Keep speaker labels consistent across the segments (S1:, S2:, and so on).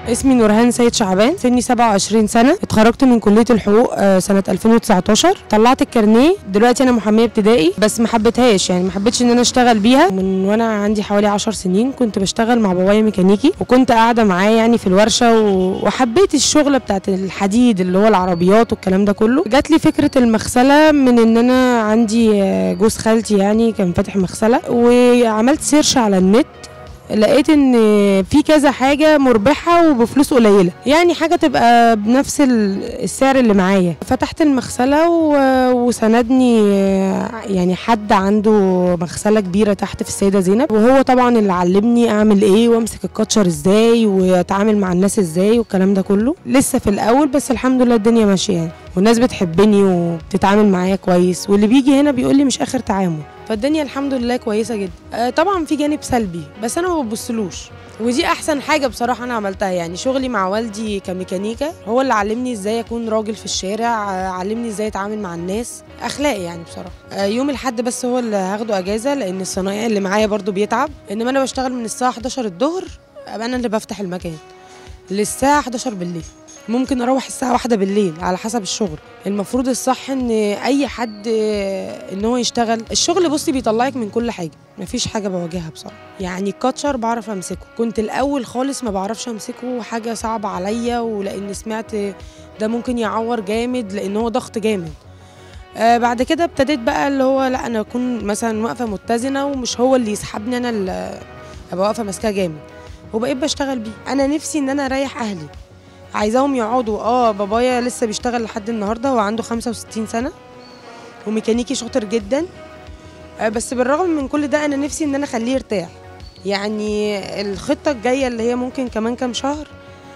S1: اسمي نورهان سيد شعبان سني 27 سنة اتخرجت من كلية الحقوق آه، سنة 2019 طلعت الكارنيه دلوقتي أنا محامية ابتدائي بس ما حبيتهاش يعني ما حبيتش إن أنا أشتغل بيها من وأنا عندي حوالي 10 سنين كنت بشتغل مع بابايا ميكانيكي وكنت قاعدة معاه يعني في الورشة و- وحبيت الشغلة بتاعت الحديد اللي هو العربيات والكلام ده كله جات لي فكرة المغسلة من إن أنا عندي آه، جوز خالتي يعني كان فاتح مغسلة وعملت سيرش على النت لقيت ان في كذا حاجه مربحه وبفلوس قليله يعني حاجه تبقى بنفس ال- السعر اللي معايا فتحت المغسله و- وسندني يعني حد عنده مغسله كبيره تحت في السيده زينب وهو طبعا اللي علمني اعمل ايه وامسك الكاتشر ازاي واتعامل مع الناس ازاي والكلام ده كله لسه في الاول بس الحمد لله الدنيا ماشيه يعني والناس بتحبني وبتتعامل معايا كويس واللي بيجي هنا بيقول لي مش اخر تعامل فالدنيا الحمد لله كويسه جدا آه طبعا في جانب سلبي بس انا ما ببصلوش ودي احسن حاجه بصراحه انا عملتها يعني شغلي مع والدي كميكانيكا هو اللي علمني ازاي اكون راجل في الشارع آه، علمني ازاي اتعامل مع الناس اخلاقي يعني بصراحه آه يوم الاحد بس هو اللي هاخده اجازه لان الصنايعي اللي معايا برضو بيتعب انما انا بشتغل من الساعه 11 الظهر أبقى انا اللي بفتح المكان للساعه 11 بالليل ممكن اروح الساعه واحدة بالليل على حسب الشغل المفروض الصح ان اي حد آه، ان هو يشتغل الشغل بصي بيطلعك من كل حاجه مفيش حاجه بواجهها بصراحه يعني الكاتشر بعرف امسكه كنت الاول خالص ما بعرفش امسكه حاجه صعبه عليا ولان سمعت ده ممكن يعور جامد لان هو ضغط جامد آه بعد كده ابتديت بقى اللي هو لا انا اكون مثلا واقفه متزنه ومش هو اللي يسحبني انا اللي ابقى واقفه ماسكاه جامد وبقيت بشتغل بيه انا نفسي ان انا اريح اهلي عايزاهم يقعدوا اه بابايا لسه بيشتغل لحد النهارده هو عنده 65 سنه وميكانيكي شاطر جدا آه بس بالرغم من كل ده انا نفسي ان انا اخليه يرتاح يعني الخطه الجايه اللي هي ممكن كمان كام شهر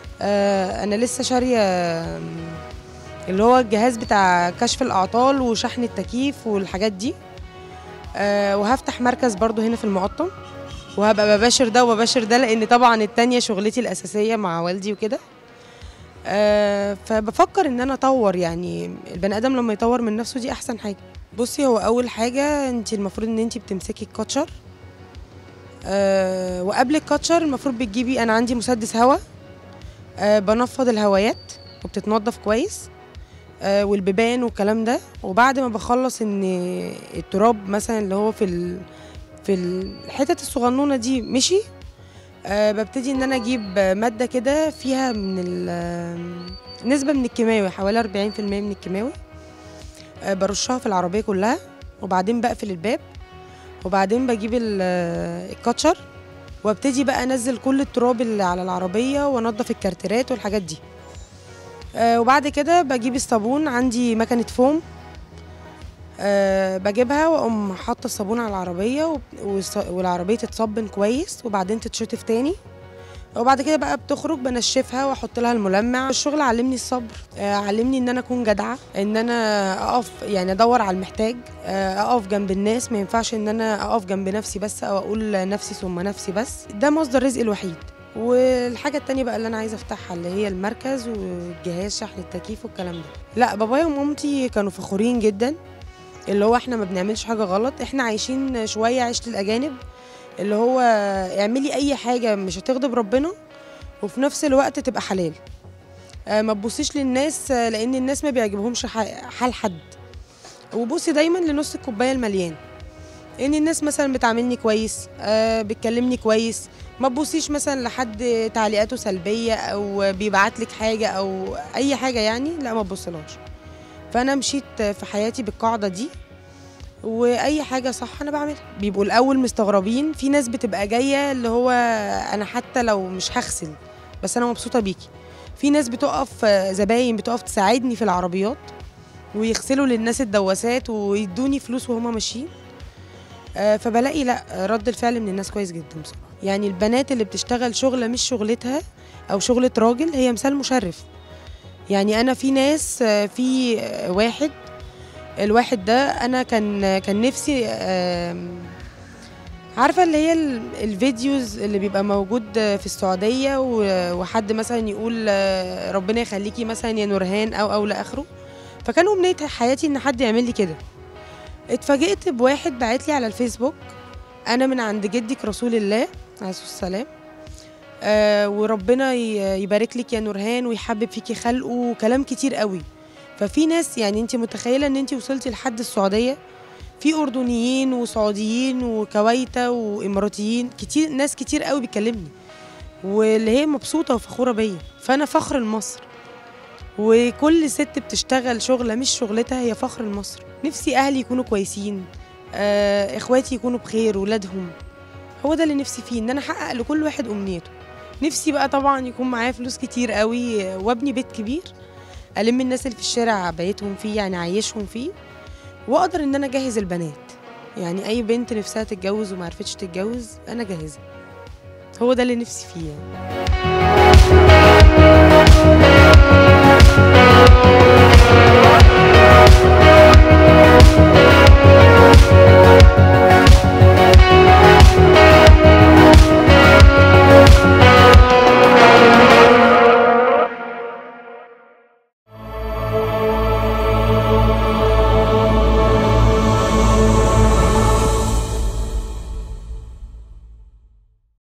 S1: آه انا لسه شاريه آم، اللي هو الجهاز بتاع كشف الاعطال وشحن التكييف والحاجات دي آه وهفتح مركز برضو هنا في المقطم وهبقى بباشر ده وبباشر ده لان طبعا التانية شغلتي الاساسيه مع والدي وكده آه، فبفكر ان انا اطور يعني البني ادم لما يطور من نفسه دي احسن حاجه بصي هو اول حاجه انت المفروض ان انت بتمسكي الكاتشر أه وقبل الكاتشر المفروض بتجيبي انا عندي مسدس هواء أه بنفض الهوايات وبتتنضف كويس أه والبيبان والكلام ده وبعد ما بخلص ان التراب مثلا اللي هو في ال في الحتت الصغنونه دي مشي أه ببتدي ان انا اجيب ماده كده فيها من ال- نسبه من الكيماوي حوالي 40% من الكيماوي أه برشها في العربيه كلها وبعدين بقفل الباب وبعدين بجيب ال- الكاتشر وابتدي بقى انزل كل التراب اللي على العربيه وانضف الكارترات والحاجات دي أه وبعد كده بجيب الصابون عندي مكنه فوم أه بجيبها واقوم حاطه الصابون على العربيه وب- والص- والعربيه تتصبن كويس وبعدين تتشطف تاني وبعد كده بقى بتخرج بنشفها واحط لها الملمع الشغل علمني الصبر آه، علمني ان انا اكون جدعه ان انا اقف يعني ادور على المحتاج آه، اقف جنب الناس ما ينفعش ان انا اقف جنب نفسي بس او اقول نفسي ثم نفسي بس ده مصدر رزقي الوحيد والحاجة التانية بقى اللي أنا عايزة أفتحها اللي هي المركز والجهاز شحن التكييف والكلام ده لا بابايا ومامتي كانوا فخورين جدا اللي هو احنا ما بنعملش حاجة غلط احنا عايشين شوية عيشة الأجانب اللي هو اعملي أي حاجة مش هتغضب ربنا وفي نفس الوقت تبقى حلال آه، ما تبصيش للناس آه، لأن الناس ما بيعجبهمش ح- حال حد وبصي دايما لنص الكوباية المليان ان الناس مثلا بتعاملني كويس آه بتكلمني كويس ما تبصيش مثلا لحد تعليقاته سلبيه او بيبعت لك حاجه او اي حاجه يعني لا ما تبصلهاش فانا مشيت في حياتي بالقاعده دي واي حاجه صح انا بعملها بيبقوا الاول مستغربين في ناس بتبقى جايه اللي هو انا حتى لو مش هغسل بس انا مبسوطه بيكي في ناس بتقف آه، زباين بتقف تساعدني في العربيات ويغسلوا للناس الدواسات ويدوني فلوس وهما ماشيين آه، فبلاقي لا رد الفعل من الناس كويس جدا بصراحه يعني البنات اللي بتشتغل شغله مش شغلتها او شغله راجل هي مثال مشرف يعني انا في ناس آه، في آه، واحد الواحد ده انا كان كان نفسي آم، عارفه اللي هي ال- الفيديوز اللي بيبقى موجود في السعوديه و- وحد مثلا يقول آه، ربنا يخليكي مثلا يا نورهان او او لاخره فكان امنيه حياتي ان حد يعمل لي كده اتفاجئت بواحد بعت لي على الفيسبوك انا من عند جدك رسول الله عليه الصلاه والسلام آه وربنا ي- يبارك لك يا نورهان ويحبب فيكي خلقه وكلام كتير قوي ففي ناس يعني انت متخيله ان انت وصلتي لحد السعوديه في اردنيين وسعوديين وكويته واماراتيين كتير ناس كتير قوي بيكلمني واللي هي مبسوطه وفخوره بيا فانا فخر لمصر وكل ست بتشتغل شغله مش شغلتها هي فخر لمصر نفسي اهلي يكونوا كويسين آه اخواتي يكونوا بخير ولادهم هو ده اللي نفسي فيه ان انا احقق لكل واحد امنيته نفسي بقى طبعا يكون معايا فلوس كتير قوي آه، وابني بيت كبير الم الناس اللي في الشارع بيتهم فيه يعني عايشهم فيه واقدر ان انا اجهز البنات يعني اي بنت نفسها تتجوز وما عرفتش تتجوز انا جاهزه هو ده اللي نفسي فيه يعني.